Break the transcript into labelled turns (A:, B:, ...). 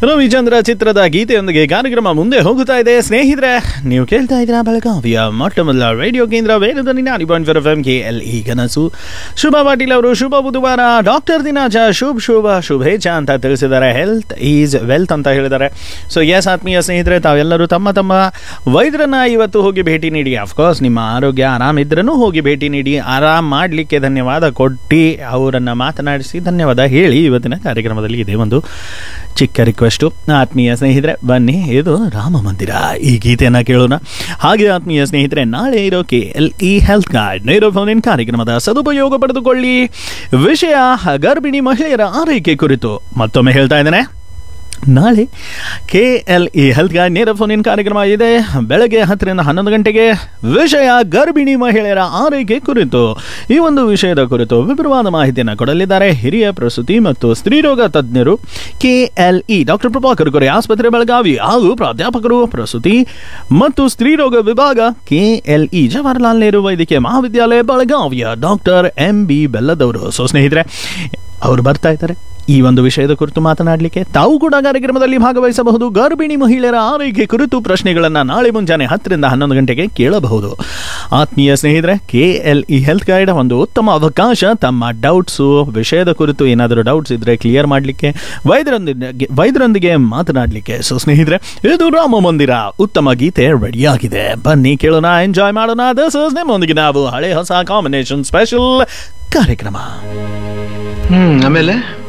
A: ರವಿಚಂದ್ರ ಚಿತ್ರದ ಗೀತೆಯೊಂದಿಗೆ ಕಾರ್ಯಕ್ರಮ ಮುಂದೆ ಹೋಗುತ್ತಾ ಇದೆ ಸ್ನೇಹಿತರೆ ನೀವು ಕೇಳ್ತಾ ಇದ್ದೀರಾ ಬೆಳಗಾವಿಯ ಮೊಟ್ಟ ಮೊದಲ ರೇಡಿಯೋ ಕೇಂದ್ರ ವೇದದಲ್ಲಿ ninety point four F M K L E ಕನಸು ಶುಭ ಪಾಟೀಲ್ ಅವರು ಶುಭ ಬುಧವಾರ ಡಾಕ್ಟರ್ ದಿನಾಚ ಶುಭ ಶುಭ ಶುಭೇಚ್ಛ ಅಂತ ತಿಳಿಸಿದ್ದಾರೆ ಹೆಲ್ತ್ ಈಸ್ ವೆಲ್ತ್ ಅಂತ ಹೇಳಿದ್ದಾರೆ ಸೊ ಎಸ್ ಆತ್ಮೀಯ ಸ್ನೇಹಿತರೆ ತಾವೆಲ್ಲರೂ ತಮ್ಮ ತಮ್ಮ ವೈದ್ಯರನ್ನ ಇವತ್ತು ಹೋಗಿ ಭೇಟಿ ನೀಡಿ ಅಫ್ಕೋರ್ಸ್ ನಿಮ್ಮ ಆರೋಗ್ಯ ಆರಾಮಿದ್ರೂ ಹೋಗಿ ಭೇಟಿ ನೀಡಿ ಆರಾಮ್ ಮಾಡಲಿಕ್ಕೆ ಧನ್ಯವಾದ ಕೊಟ್ಟು ಅವರನ್ನು ಮಾತನಾಡಿಸಿ ಧನ್ಯವಾದ ಹೇಳಿ ಇವತ್ತಿನ ಕಾರ್ಯಕ್ರಮದಲ್ಲಿ ಇದೆ ಒಂದು ಚಿಕ್ಕ ರಿಕ್ವೆಸ್ಟು ಆತ್ಮೀಯ ಸ್ನೇಹಿತರೆ ಬನ್ನಿ ಇದು ರಾಮ ಮಂದಿರ ಈ ಗೀತೆಯನ್ನು ಕೇಳೋಣ ಹಾಗೆ ಆತ್ಮೀಯ ಸ್ನೇಹಿತರೆ ನಾಳೆ ಇರೋ K L E health card ನೇರ ಫೋನಿನ್ ಕಾರ್ಯಕ್ರಮದ ಸದುಪಯೋಗ ಪಡೆದುಕೊಳ್ಳಿ ವಿಷಯ ಗರ್ಭಿಣಿ ಮಹಿಳೆಯರ ಆರೈಕೆ ಕುರಿತು ಮತ್ತೊಮ್ಮೆ ಹೇಳ್ತಾ ಇದ್ದೇನೆ ನಾಳೆ K L E health card ನೇರ ಫೋನಿನ್ ಕಾರ್ಯಕ್ರಮ ಇದೆ ಬೆಳಗ್ಗೆ ಹತ್ತರಿಂದ ಹನ್ನೊಂದು ಗಂಟೆಗೆ ವಿಷಯ ಗರ್ಭಿಣಿ ಮಹಿಳೆಯರ ಆರೈಕೆ ಕುರಿತು ಈ ಒಂದು ವಿಷಯದ ಕುರಿತು ವಿವರವಾದ ಮಾಹಿತಿಯನ್ನು ಕೊಡಲಿದ್ದಾರೆ ಹಿರಿಯ ಪ್ರಸೂತಿ ಮತ್ತು ಸ್ತ್ರೀರೋಗ ತಜ್ಞರು K L E doctor Prabhakar Kore ಆಸ್ಪತ್ರೆ ಬೆಳಗಾವಿ ಹಾಗೂ ಪ್ರಾಧ್ಯಾಪಕರು ಪ್ರಸೂತಿ ಮತ್ತು ಸ್ತ್ರೀರೋಗ ವಿಭಾಗ K L E Jawaharlal Nehru ವೈದ್ಯಕೀಯ ಮಹಾವಿದ್ಯಾಲಯ ಬೆಳಗಾವಿಯ ಡಾಕ್ಟರ್ ಎಂ ಬಿ ಬೆಲ್ಲದವರು ಸೊ ಸ್ನೇಹಿತರೆ ಅವರು ಬರ್ತಾ ಇದ್ದಾರೆ ಈ ಒಂದು ವಿಷಯದ ಕುರಿತು ಮಾತನಾಡಲಿಕ್ಕೆ ತಾವು ಕೂಡ ಕಾರ್ಯಕ್ರಮದಲ್ಲಿ ಭಾಗವಹಿಸಬಹುದು ಗರ್ಭಿಣಿ ಮಹಿಳೆಯರ ಆರೈಕೆ ಕುರಿತು ಪ್ರಶ್ನೆಗಳನ್ನು ನಾಳೆ ಮುಂಜಾನೆ ಹತ್ತರಿಂದ ಹನ್ನೊಂದು ಗಂಟೆಗೆ ಕೇಳಬಹುದು ಆತ್ಮೀಯ ಸ್ನೇಹಿತರೆ K L E health guide ಒಂದು ಉತ್ತಮ ಅವಕಾಶ ತಮ್ಮ ಡೌಟ್ಸು ವಿಷಯದ ಕುರಿತು ಏನಾದರೂ ಡೌಟ್ಸ್ ಇದ್ದರೆ ಕ್ಲಿಯರ್ ಮಾಡಲಿಕ್ಕೆ ವೈದ್ಯರೊಂದಿಗೆ ವೈದ್ಯರೊಂದಿಗೆ ಮಾತನಾಡಲಿಕ್ಕೆ ಸೊ ಸ್ನೇಹಿತರೆ ಇದು ರಾಮ ಮಂದಿರ ಉತ್ತಮ ಗೀತೆ ರೆಡಿಯಾಗಿದೆ ಬನ್ನಿ ಕೇಳೋಣ ಎಂಜಾಯ್ ಮಾಡೋಣ ದಿಸ್ ಇಸ್ ನಿಮ್ಮೊಂದಿಗೆ ನಾವು ಹಳೆ ಹೊಸ ಕಾಂಬಿನೇಷನ್ ಸ್ಪೆಷಲ್ ಕಾರ್ಯಕ್ರಮ
B: ಹ್ಮ್ ಆಮೇಲೆ